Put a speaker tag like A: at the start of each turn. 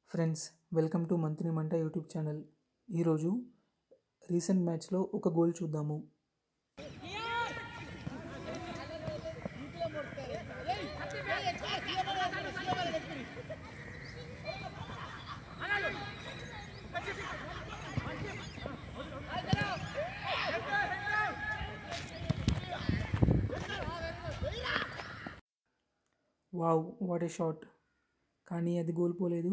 A: friends welcome to మంత్రి మంట YouTube channel ఈరోజు రీసెంట్ మ్యాచ్లో ఒక గోల్ చూద్దాము వావ్ వాట్ ఏ షాట్ కానీ అది గోల్ పోలేదు